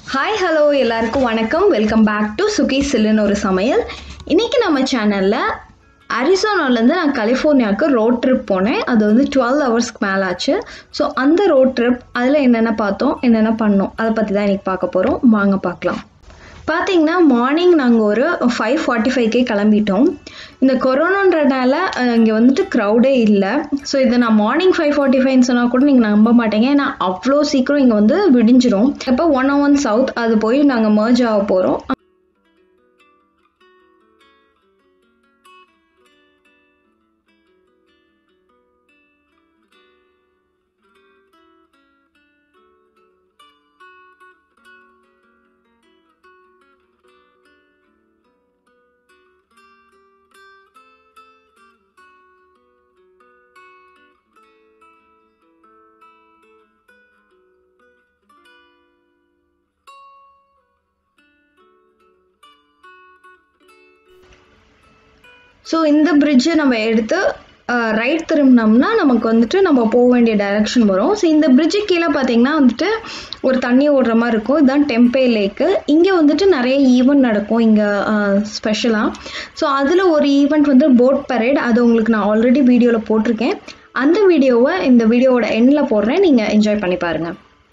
hi hello எல்லாருக்கும் வணக்கம் welcome back to Suki சில்லுன்னு ஒரு சமையல் இன்றைக்கி நம்ம சேனலில் அரிசோனாலேருந்து நான் கலிஃபோர்னியாவுக்கு ரோட் ட்ரிப் போனேன் அது வந்து டுவெல் ஹவர்ஸ்க்கு மேலே ஆச்சு ஸோ அந்த ரோட் ட்ரிப் அதில் என்னென்ன பார்த்தோம் என்னென்ன பண்ணோம் அதை பற்றி தான் இன்றைக்கி பார்க்க போகிறோம் வாங்க பார்க்கலாம் பார்த்தீங்கன்னா மார்னிங் நாங்கள் ஒரு ஃபைவ் ஃபார்ட்டி ஃபைவ்க்கே கிளம்பிட்டோம் இந்த கொரோனான்றனால இங்கே வந்துட்டு க்ரௌடே இல்லை ஸோ இதை நான் மார்னிங் ஃபைவ் ஃபார்ட்டி ஃபைவ்னு சொன்னால் கூட நீங்கள் நம்ப மாட்டீங்க ஏன்னா அவ்வளோ சீக்கிரம் இங்கே வந்து விடிஞ்சிரும் இப்போ ஒன் ஒன் சவுத் அது போய் நாங்கள் மர்ஜ் ஆக போகிறோம் ஸோ இந்த பிரிட்ஜை நம்ம எடுத்து ரைட் திரும்பினோம்னா நமக்கு வந்துட்டு நம்ம போக வேண்டிய டைரக்ஷன் வரும் ஸோ இந்த பிரிட்ஜு கீழே பார்த்தீங்கன்னா வந்துட்டு ஒரு தண்ணி ஓடுற மாதிரி இருக்கும் இதுதான் டெம்பே லேக்கு இங்கே வந்துட்டு நிறைய ஈவெண்ட் நடக்கும் இங்கே ஸ்பெஷலாக ஸோ அதில் ஒரு ஈவெண்ட் வந்து போட் பரேட் அது உங்களுக்கு நான் ஆல்ரெடி வீடியோவில் போட்டிருக்கேன் அந்த வீடியோவை இந்த வீடியோவோட எண்டில் போடுறேன் நீங்கள் என்ஜாய் பண்ணி பாருங்கள்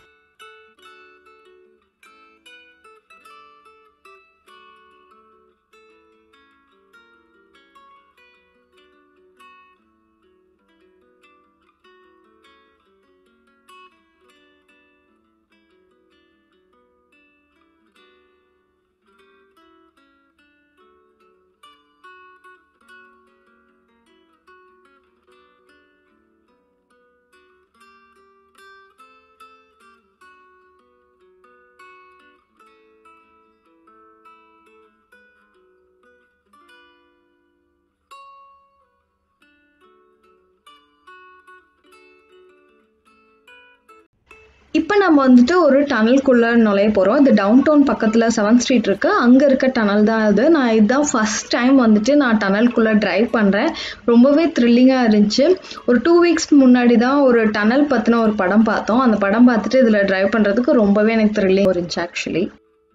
இப்போ நம்ம வந்துட்டு ஒரு டனல்குள்ளே நுழைய போகிறோம் இது டவுன் டவுன் பக்கத்தில் செவன்த் ஸ்ட்ரீட் இருக்குது அங்கே இருக்க டனல் தான் அது நான் இதுதான் ஃபஸ்ட் டைம் வந்துட்டு நான் டனல்குள்ளே ட்ரைவ் பண்ணுறேன் ரொம்பவே த்ரில்லிங்காக இருந்துச்சு ஒரு டூ வீக்ஸ் முன்னாடி தான் ஒரு டனல் பற்றின ஒரு படம் பார்த்தோம் அந்த படம் பார்த்துட்டு இதில் ட்ரைவ் பண்ணுறதுக்கு ரொம்பவே எனக்கு த்ரில்லிங் இருந்துச்சு ஆக்சுவலி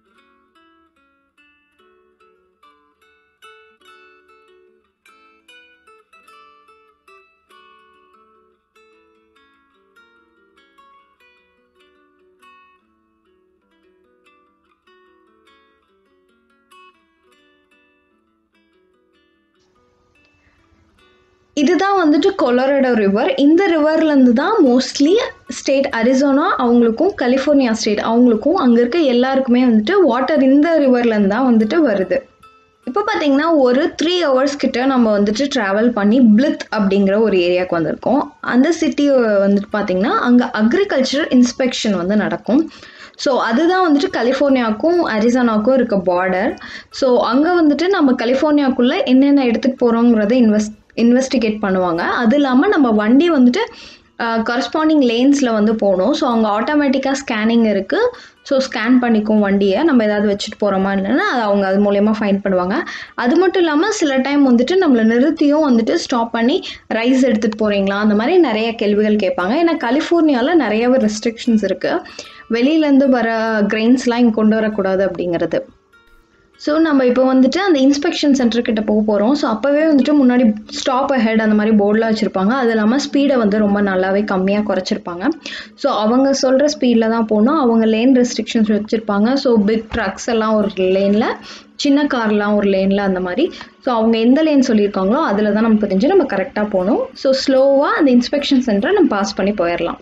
இதுதான் வந்துட்டு கொலரடோ ரிவர் இந்த ரிவர்லேருந்து தான் மோஸ்ட்லி ஸ்டேட் அரிசோனா அவங்களுக்கும் கலிஃபோர்னியா ஸ்டேட் அவங்களுக்கும் அங்கே இருக்க எல்லாருக்குமே வந்துட்டு வாட்டர் இந்த ரிவர்லேருந்து தான் வந்துட்டு வருது இப்போ பார்த்தீங்கன்னா ஒரு த்ரீ ஹவர்ஸ் கிட்ட நம்ம வந்துட்டு ட்ராவல் பண்ணி பிளித் அப்படிங்கிற ஒரு ஏரியாவுக்கு வந்திருக்கோம் அந்த சிட்டி வந்துட்டு பார்த்தீங்கன்னா அங்கே அக்ரிகல்ச்சர் இன்ஸ்பெக்ஷன் வந்து நடக்கும் ஸோ அதுதான் வந்துட்டு கலிஃபோர்னியாவுக்கும் அரிசானாவுக்கும் இருக்க பார்டர் ஸோ அங்கே வந்துட்டு நம்ம கலிஃபோர்னியாவுக்குள்ளே என்னென்ன எடுத்துகிட்டு போகிறோங்கிறத இன்வெஸ்ட் இன்வெஸ்டிகேட் பண்ணுவாங்க அது இல்லாமல் நம்ம வண்டி வந்துட்டு கரஸ்பாண்டிங் லேன்ஸில் வந்து போகணும் ஸோ அங்கே ஆட்டோமேட்டிக்காக ஸ்கேனிங் இருக்குது ஸோ ஸ்கேன் பண்ணிக்கும் வண்டியை நம்ம ஏதாவது வச்சுட்டு போகிறோமா இல்லைன்னா அது அவங்க அது மூலயமா ஃபைன் பண்ணுவாங்க அது மட்டும் இல்லாமல் சில டைம் வந்துட்டு நம்மளை நிறுத்தியும் வந்துட்டு ஸ்டாப் பண்ணி ரைஸ் எடுத்துகிட்டு போகிறீங்களா அந்த மாதிரி நிறைய கேள்விகள் கேட்பாங்க ஏன்னா கலிஃபோர்னியாவில் நிறையவே ரெஸ்ட்ரிக்ஷன்ஸ் இருக்குது வெளியிலேருந்து வர கிரெயின்ஸ்லாம் இங்கே கொண்டு வரக்கூடாது அப்படிங்கிறது ஸோ நம்ம இப்போ வந்துட்டு அந்த இன்ஸ்பெக்ஷன் சென்டர்கிட்ட போக போகிறோம் ஸோ அப்போவே வந்துட்டு முன்னாடி ஸ்டாப் ஹெட் அந்த மாதிரி போர்டெலாம் வச்சுருப்பாங்க அது இல்லாமல் ஸ்பீடை வந்து ரொம்ப நல்லாவே கம்மியாக குறைச்சிருப்பாங்க ஸோ அவங்க சொல்கிற ஸ்பீடில் தான் போகணும் அவங்க லேன் ரெஸ்ட்ரிக்ஷன்ஸ் வச்சுருப்பாங்க ஸோ பிக் ட்ரக்ஸ் எல்லாம் ஒரு லேனில் சின்ன கார்லாம் ஒரு லேனில் அந்த மாதிரி ஸோ அவங்க எந்த லேன் சொல்லியிருக்காங்களோ அதில் தான் நமக்கு தெரிஞ்சு நம்ம கரெக்டாக போகணும் ஸோ ஸ்லோவாக அந்த இன்ஸ்பெக்ஷன் சென்டரை நம்ம பாஸ் பண்ணி போயிடலாம்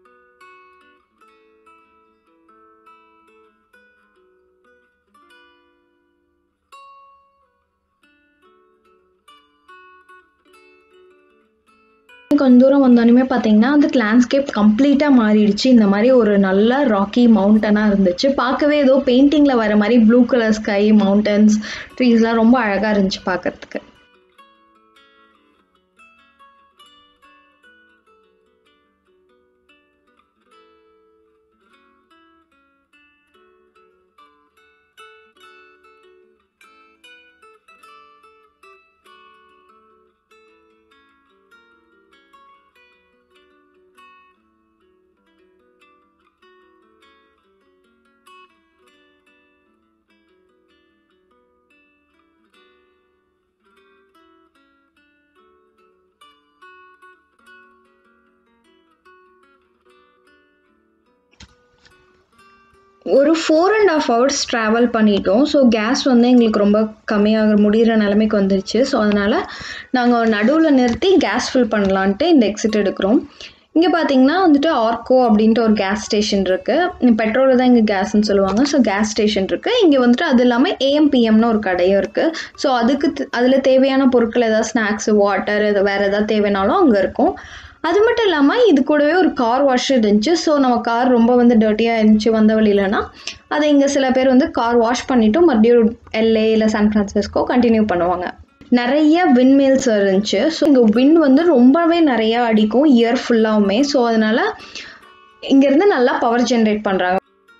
கொஞ்சம் தூரம் வந்தோடனே பார்த்தீங்கன்னா அந்த லேண்ட்ஸ்கேப் கம்ப்ளீட்டாக மாறிடுச்சு இந்த மாதிரி ஒரு நல்ல ராக்கி மவுண்டனாக இருந்துச்சு பார்க்கவே ஏதோ பெயிண்டிங்கில் வர மாதிரி ப்ளூ கலர் ஸ்கை மவுண்டன்ஸ் ட்ரீஸ்லாம் ரொம்ப அழகாக இருந்துச்சு பார்க்கறதுக்கு ஒரு four and half hours travel பண்ணிட்டோம் ஸோ கேஸ் வந்து எங்களுக்கு ரொம்ப கம்மியாக முடிகிற நிலைமைக்கு வந்துருச்சு ஸோ அதனால் நாங்கள் நடுவில் நிறுத்தி கேஸ் ஃபில் பண்ணலான்ட்டு இந்த எக்ஸிட் எடுக்கிறோம் இங்கே பார்த்தீங்கன்னா வந்துட்டு ஆர்கோ அப்படின்ட்டு ஒரு கேஸ் ஸ்டேஷன் இருக்குது பெட்ரோலில் தான் இங்கே கேஸ்ன்னு சொல்லுவாங்க ஸோ கேஸ் ஸ்டேஷன் இருக்குது இங்கே வந்துட்டு அது இல்லாமல் ஏஎம்பிஎம்னு ஒரு கடையும் இருக்குது ஸோ அதுக்கு அதில் தேவையான பொருட்கள் ஏதாவது ஸ்நாக்ஸு வாட்டர் இது வேறு ஏதாவது தேவைனாலும் அங்கே இருக்கும் அது மட்டும் இல்லாமல் இது கூடவே ஒரு கார் வாஷ் இருந்துச்சு ஸோ நம்ம கார் ரொம்ப வந்து டர்ட்டியாக இருந்துச்சு வந்த வழியிலனா அதை இங்கே சில பேர் வந்து கார் வாஷ் பண்ணிவிட்டு மறுபடியும் எல்ஏ இல்லை சான் ஃப்ரான்சிஸ்கோ கண்டினியூ பண்ணுவாங்க நிறைய விண்மேல்ஸ் இருந்துச்சு ஸோ இங்கே விண்ட் வந்து ரொம்பவே நிறையா அடிக்கும் இயர் ஃபுல்லாகவுமே ஸோ அதனால் இங்கேருந்து நல்லா பவர் ஜென்ரேட் பண்ணுறாங்க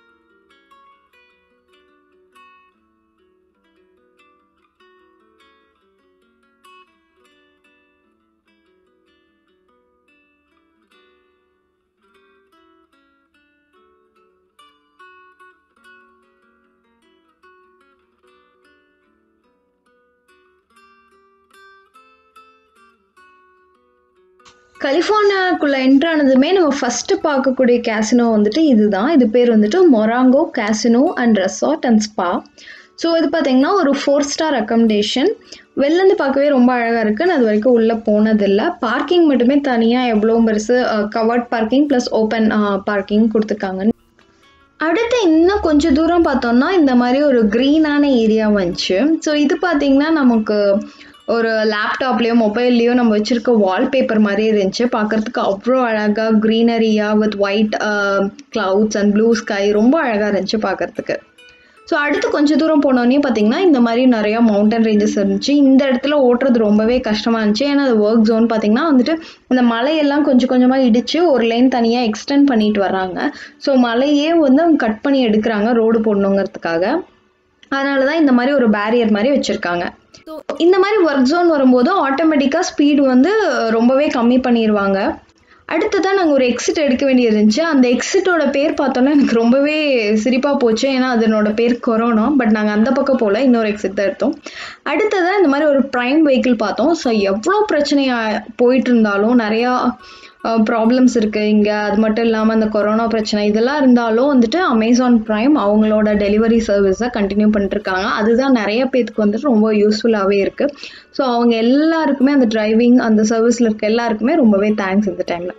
கலிஃபோர்னியாக்குள்ளே என்ட்ரு ஆனதுமே நம்ம ஃபஸ்ட்டு பார்க்கக்கூடிய கேசினோ வந்துட்டு இதுதான் இது பேர் வந்துட்டு Morongo casino and resort and spa so இது பார்த்தீங்கன்னா ஒரு ஃபோர் ஸ்டார் அக்கமடேஷன் வெளிலேருந்து பார்க்கவே ரொம்ப அழகாக இருக்குது நான் அது வரைக்கும் உள்ளே போனதில்லை பார்க்கிங் மட்டுமே தனியாக எவ்வளோ பெருசு covered parking plus open parking கொடுத்துருக்காங்க அடுத்து இன்னும் கொஞ்சம் தூரம் பார்த்தோம்னா இந்த மாதிரி ஒரு க்ரீனான ஏரியா வந்துச்சு ஸோ இது பார்த்திங்கன்னா நமக்கு ஒரு லேப்டாப்லேயோ மொபைல்லையோ நம்ம வச்சுருக்க வால்பேப்பர் மாதிரி இருந்துச்சு பார்க்குறதுக்கு அவ்வளோ அழகாக க்ரீனரியாக with white clouds and blue sky ரொம்ப அழகாக இருந்துச்சு பார்க்குறதுக்கு ஸோ அடுத்து கொஞ்சம் தூரம் போனோடனே பார்த்தீங்கன்னா இந்த மாதிரி நிறையா மவுண்டன் ரேஞ்சஸ் இருந்துச்சு இந்த இடத்துல ஓட்டுறது ரொம்பவே கஷ்டமாக இருந்துச்சு ஏன்னா அது ஒர்க் ஜோன் பார்த்தீங்கன்னா வந்துட்டு அந்த மலையெல்லாம் கொஞ்சம் கொஞ்சமாக இடித்து ஒரு லைன் தனியாக எக்ஸ்டெண்ட் பண்ணிட்டு வர்றாங்க ஸோ மலையே வந்து அவங்க கட் பண்ணி எடுக்கிறாங்க ரோடு போடணுங்கிறதுக்காக அதனால தான் இந்த மாதிரி ஒரு பேரியர் மாதிரி வச்சுருக்காங்க ஸோ இந்த மாதிரி ஒர்க் ஜோன் வரும்போது ஆட்டோமேட்டிக்காக ஸ்பீடு வந்து ரொம்பவே கம்மி பண்ணிடுவாங்க அடுத்ததான் நாங்கள் ஒரு எக்ஸிட் எடுக்க வேண்டியது இருந்துச்சு அந்த எக்ஸிட்டோட பேர் பார்த்தோன்னா எனக்கு ரொம்பவே சிரிப்பாக போச்சு ஏன்னா அதனோட பேர் கொரோனா பட் நாங்கள் அந்த பக்கம் போகல இன்னொரு எக்ஸிட் தான் எடுத்தோம் அடுத்ததான் இந்த மாதிரி ஒரு ப்ரைம் வெஹிக்கிள் பார்த்தோம் ஸோ எவ்வளோ பிரச்சனையாக போயிட்டு இருந்தாலும் நிறையா ப்ராப்ளம்ஸ் இருக்குது இங்கே அது மட்டும் இல்லாமல் அந்த கொரோனா பிரச்சனை இதெல்லாம் இருந்தாலும் வந்துட்டு அமேசான் ப்ரைம் அவங்களோட டெலிவரி சர்வீஸை கண்டினியூ பண்ணிட்டுருக்காங்க அதுதான் நிறைய பேத்துக்கு வந்துட்டு ரொம்ப யூஸ்ஃபுல்லாகவே இருக்குது ஸோ அவங்க எல்லாருக்குமே அந்த டிரைவிங் அந்த சர்வீஸில் இருக்க எல்லாருக்குமே ரொம்பவே தேங்க்ஸ் இந்த டைமில்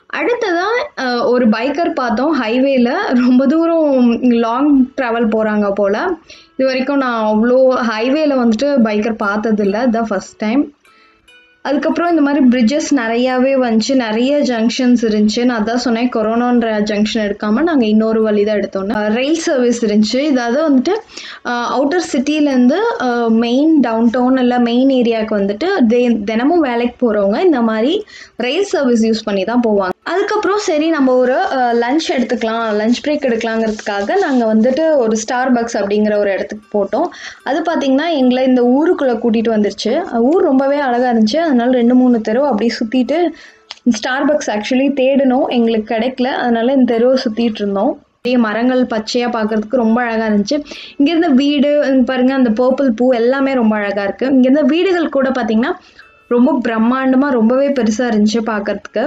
அடுத்ததாக ஒரு பைக்கர் பார்த்தோம் ஹைவேல ரொம்ப தூரம் லாங் ட்ராவல் போகிறாங்க போல் இது வரைக்கும் நான் அவ்வளோ ஹைவேல வந்துட்டு பைக்கர் பார்த்ததில்ல இதுதான் ஃபஸ்ட் டைம் அதுக்கப்புறம் இந்த மாதிரி பிரிட்ஜஸ் நிறையாவே வந்துச்சு நிறைய ஜங்ஷன்ஸ் இருந்துச்சு நான் அதான் சொன்னேன் கொரோனான்ற ஜங்ஷன் எடுக்காமல் நாங்கள் இன்னொரு வழி தான் எடுத்தோம் ரயில் சர்வீஸ் இருந்துச்சு இதாவது வந்துட்டு அவுட்டர் சிட்டிலேருந்து மெயின் டவுன் டவுன் இல்லை மெயின் ஏரியாவுக்கு வந்துட்டு தே தினமும் வேலைக்கு போகிறவங்க இந்த மாதிரி ரயில் சர்வீஸ் யூஸ் பண்ணி தான் போவாங்க அதுக்கப்புறம் சரி நம்ம ஒரு லஞ்ச் எடுத்துக்கலாம் லஞ்ச் பிரேக் எடுக்கலாங்கிறதுக்காக நாங்கள் வந்துட்டு ஒரு ஸ்டார் பக்ஸ் அப்படிங்கிற ஒரு இடத்துக்கு போட்டோம் அது பார்த்திங்கன்னா எங்களை இந்த ஊருக்குள்ளே கூட்டிகிட்டு வந்துருச்சு ஊர் ரொம்பவே அழகாக இருந்துச்சு அதனால ரெண்டு மூணு தெரு அப்படியே சுற்றிட்டு ஸ்டார் பக்ஸ் ஆக்சுவலி தேடினோம் எங்களுக்கு கிடைக்கல அதனால இந்த தெருவை சுற்றிட்டு இருந்தோம் அப்படியே மரங்கள் பச்சையாக பார்க்குறதுக்கு ரொம்ப அழகாக இருந்துச்சு இங்கேருந்த வீடு பாருங்க அந்த பர்பிள் பூ எல்லாமே ரொம்ப அழகாக இருக்குது இங்கேருந்த வீடுகள் கூட பார்த்திங்கன்னா ரொம்ப பிரம்மாண்டமாக ரொம்பவே பெருசாக இருந்துச்சு பார்க்குறதுக்கு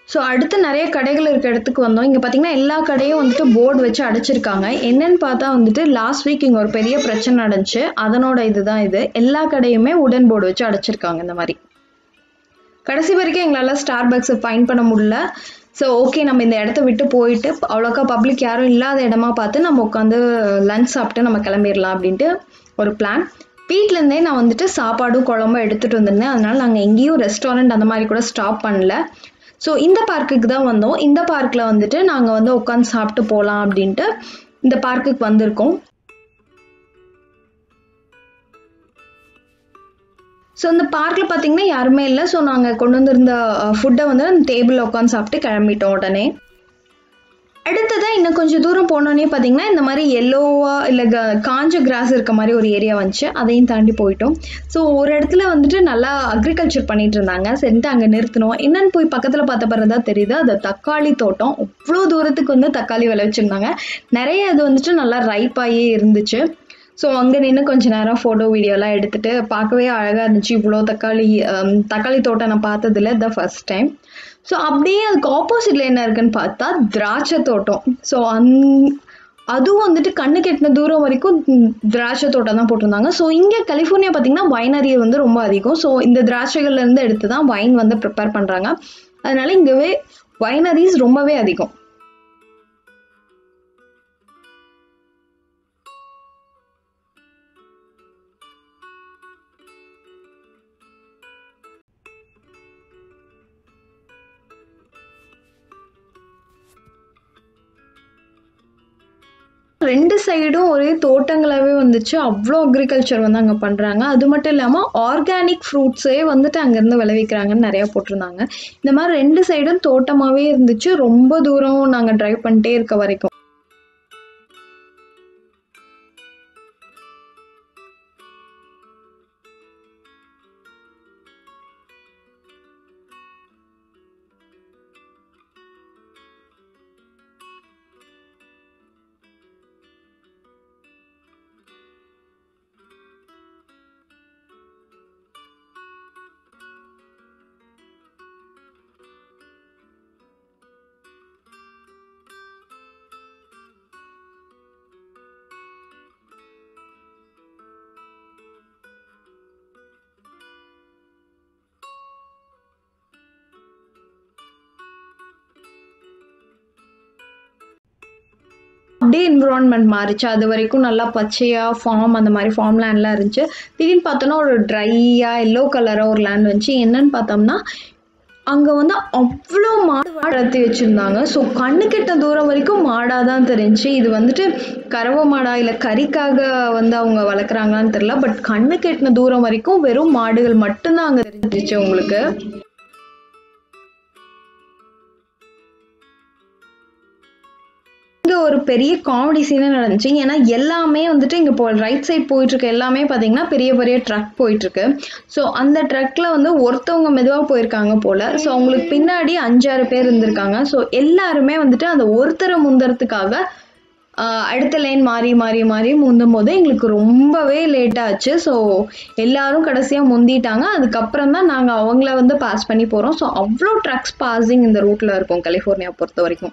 ஸோ அடுத்து நிறைய கடைகள் இருக்க இடத்துக்கு வந்தோம் இங்கே பார்த்தீங்கன்னா எல்லா கடையும் வந்துட்டு போர்டு வச்சு அடைச்சிருக்காங்க என்னன்னு பார்த்தா வந்துட்டு லாஸ்ட் வீக் இங்கே ஒரு பெரிய பிரச்சனை நடந்துச்சு அதனோட இதுதான் இது எல்லா கடையுமே உடன் போர்டு வச்சு அடைச்சிருக்காங்க இந்த மாதிரி கடைசி வரைக்கும் எங்களால் ஸ்டார் பக்ஸை ஃபைன் பண்ண முடியல ஸோ ஓகே நம்ம இந்த இடத்த விட்டு போயிட்டு அவ்வளோக்கா பப்ளிக் யாரும் இல்லாத இடமா பார்த்து நம்ம உட்காந்து லஞ்ச் சாப்பிட்டு நம்ம கிளம்பிடலாம் அப்படின்ட்டு ஒரு பிளான் வீட்டிலேருந்தே நான் வந்துட்டு சாப்பாடும் குழம்பும் எடுத்துகிட்டு வந்திருந்தேன் அதனால நாங்கள் எங்கேயும் ரெஸ்டாரண்ட் அந்த மாதிரி கூட ஸ்டாப் பண்ணல ஸோ இந்த பார்க்குக்கு தான் வந்தோம் இந்த பார்க்கில் வந்துட்டு நாங்கள் வந்து உட்காந்து சாப்பிட்டு போகலாம் அப்படின்ட்டு இந்த பார்க்குக்கு வந்திருக்கோம் ஸோ இந்த பார்க்கில் பார்த்தீங்கன்னா யாருமே இல்லை ஸோ நாங்கள் கொண்டு வந்திருந்த ஃபுட்டை வந்து அந்த டேபிளில் உட்காந்து சாப்பிட்டு கிளம்பிட்டோம் உடனே அடுத்ததாக இன்னும் கொஞ்சம் தூரம் போனோன்னே பார்த்தீங்கன்னா இந்த மாதிரி எல்லோவா இல்லை க காஞ்ச கிராஸ் இருக்க மாதிரி ஒரு ஏரியா வந்துச்சு அதையும் தாண்டி போயிட்டோம் ஸோ ஒரு இடத்துல வந்துட்டு நல்லா அக்ரிகல்ச்சர் பண்ணிட்டு இருந்தாங்க சரின்ட்டு அங்கே நிறுத்தினோம் என்னன்னு போய் பக்கத்தில் பார்த்த பிறகு தான் தெரியுது அது தக்காளி தோட்டம் அவ்வளோ தூரத்துக்கு வந்து தக்காளி விளைவிச்சிருந்தாங்க நிறைய அது வந்துட்டு நல்லா ரைப்பாகி இருந்துச்சு ஸோ அங்கே நின்று கொஞ்ச நேரம் ஃபோட்டோ வீடியோலாம் எடுத்துகிட்டு பார்க்கவே அழகாக இருந்துச்சு இவ்வளோ தக்காளி தக்காளி தோட்டம் நான் பார்த்ததில்ல த ஃபஸ்ட் டைம் ஸோ அப்படியே அதுக்கு ஆப்போசிட்டில் என்ன இருக்குன்னு பார்த்தா திராட்சை தோட்டம் ஸோ அந் அதுவும் வந்துட்டு கண்ணு கெட்டின தூரம் வரைக்கும் திராட்சை தோட்டம் தான் போட்டிருந்தாங்க ஸோ இங்கே கலிஃபோர்னியா பார்த்தீங்கன்னா வைனரி வந்து ரொம்ப அதிகம் ஸோ இந்த திராட்சைகள்லேருந்து எடுத்து தான் வைன் வந்து ப்ரிப்பேர் பண்ணுறாங்க அதனால இங்கவே வைனரிஸ் ரொம்பவே அதிகம் ரெண்டு சைடும் ஒரே தோட்டங்களாகவே வந்துச்சு அவ்வளோ அக்ரிகல்ச்சர் வந்து அங்கே பண்ணுறாங்க அது மட்டும் இல்லாமல் ஆர்கானிக் ஃப்ரூட்ஸே வந்துட்டு அங்கேருந்து விளைவிக்கிறாங்கன்னு நிறையா போட்டிருந்தாங்க இந்த மாதிரி ரெண்டு சைடும் தோட்டமாகவே இருந்துச்சு ரொம்ப தூரம் நாங்கள் ட்ரைவ் பண்ணிட்டே இருக்க வரைக்கும் அப்படியே என்விரான்மெண்ட் மாறிச்சு அது வரைக்கும் நல்லா பச்சையாக ஃபார்ம் அந்த மாதிரி ஃபார்ம் லேண்ட்லாம் இருந்துச்சு திடீர்னு பார்த்தோன்னா ஒரு ட்ரையாக எல்லோ கலராக ஒரு லேண்ட் வந்துச்சு என்னன்னு பார்த்தோம்னா அங்கே வந்து அவ்வளோ மாடு வளர்த்தி வச்சுருந்தாங்க ஸோ கண்ணு கெட்ட தூரம் வரைக்கும் மாடாக தான் தெரிஞ்சு இது வந்துட்டு கறவை மாடா இல்லை கறிக்காக வந்து அவங்க வளர்க்குறாங்களான்னு தெரில பட் கண்ணு கெட்டின தூரம் வரைக்கும் வெறும் மாடுகள் மட்டும்தான் அங்கே தெரிஞ்சிச்சு உங்களுக்கு இங்கே ஒரு பெரிய காமெடி சீனே நடந்துச்சு ஏன்னா எல்லாமே வந்துட்டு இங்கே போ ரைட் சைட் போயிட்டு இருக்க எல்லாமே பார்த்தீங்கன்னா பெரிய பெரிய ட்ரக் போயிட்டு இருக்கு ஸோ அந்த ட்ரக்ல வந்து ஒருத்தவங்க மெதுவாக போயிருக்காங்க போல ஸோ அவங்களுக்கு பின்னாடி அஞ்சாறு பேர் இருந்திருக்காங்க ஸோ எல்லாருமே வந்துட்டு அந்த ஒருத்தரை முந்தறதுக்காக ஆஹ், அடுத்த லைன் மாறி மாறி மாறி முந்தும் போது எங்களுக்கு ரொம்பவே லேட் ஆச்சு ஸோ எல்லாரும் கடைசியாக முந்திட்டாங்க அதுக்கப்புறம் தான் நாங்கள் அவங்கள வந்து பாஸ் பண்ணி போகிறோம் ஸோ அவ்வளோ ட்ரக்ஸ் பாசிங் இந்த ரூட்டில் இருக்கும் கலிஃபோர்னியா பொறுத்த வரைக்கும்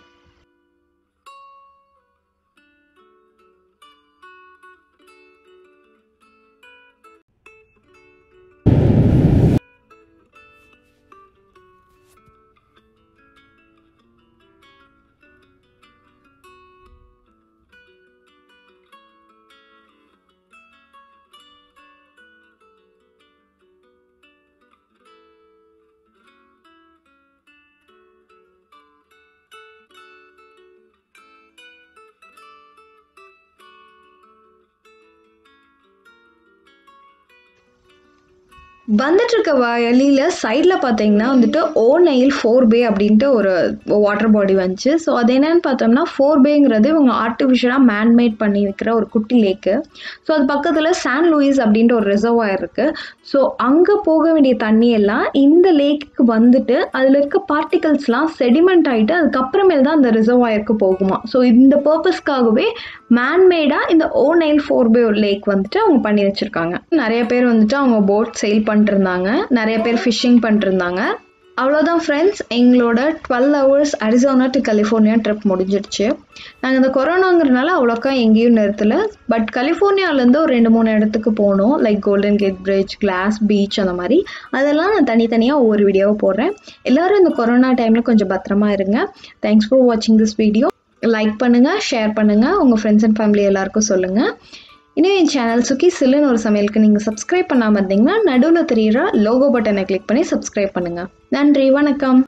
வந்துட்டு இருக்க வழியில சைடில் பார்த்தீங்கன்னா வந்துட்டு ஓ நெயில் ஃபோர் பே அப்படின்ட்டு ஒரு வாட்டர் பாடி வந்துச்சு ஸோ அது என்னன்னு பார்த்தோம்னா ஃபோர் பேங்கிறது இவங்க ஆர்டிஃபிஷியலாக மேன்மேட் பண்ணி வைக்கிற ஒரு குட்டி லேக்கு ஸோ அது பக்கத்தில் சான் லூயிஸ் அப்படின்ட்டு ஒரு ரிசர்வாயர் இருக்குது ஸோ அங்கே போக வேண்டிய தண்ணி எல்லாம் இந்த லேக்குக்கு வந்துட்டு அதில் இருக்க பார்ட்டிகல்ஸ்லாம் செடிமெண்ட் ஆகிட்டு அதுக்கப்புறமேல் தான் அந்த ரிசர்வாயருக்கு போகுமா ஸோ இந்த பர்பஸ்க்காகவே மேன்மேடாக இந்த ஓ நைல் ஃபோர் பே ஒரு லேக் வந்துட்டு அவங்க பண்ணி வச்சுருக்காங்க நிறைய பேர் வந்துட்டு அவங்க போட் செயில் பண்ணிட்டுருந்தாங்க நிறைய பேர் ஃபிஷ்ஷிங் பண்ணிட்டுருந்தாங்க அவ்வளோதான் ஃப்ரெண்ட்ஸ் எங்களோட twelve hours Arizona to California trip முடிஞ்சிடுச்சு நாங்கள் இந்த கொரோனாங்கிறனால அவ்வளோக்கா எங்கேயும் நிறுத்தலை பட் கலிஃபோர்னியாவிலேருந்து ஒரு ரெண்டு மூணு இடத்துக்கு போனோம் like Golden Gate Bridge Glass Beach அந்த மாதிரி அதெல்லாம் நான் தனித்தனியாக ஒவ்வொரு வீடியோவை போடுறேன் எல்லோரும் இந்த கொரோனா டைமில் கொஞ்சம் பத்திரமா இருங்க தேங்க்ஸ் ஃபார் வாட்சிங் திஸ் வீடியோ லைக் பண்ணுங்கள் ஷேர் பண்ணுங்கள் உங்கள் ஃப்ரெண்ட்ஸ் அண்ட் ஃபேமிலி எல்லாருக்கும் சொல்லுங்கள் இன்னும் என் சேனல் சுக்கி சில்லுன்னு ஒரு சமையலுக்கு நீங்கள் சப்ஸ்கிரைப் பண்ணாமல் இருந்தீங்கன்னா நடுவில் தெரியிற லோகோ பட்டனை கிளிக் பண்ணி சப்ஸ்கிரைப் பண்ணுங்கள் நன்றி வணக்கம்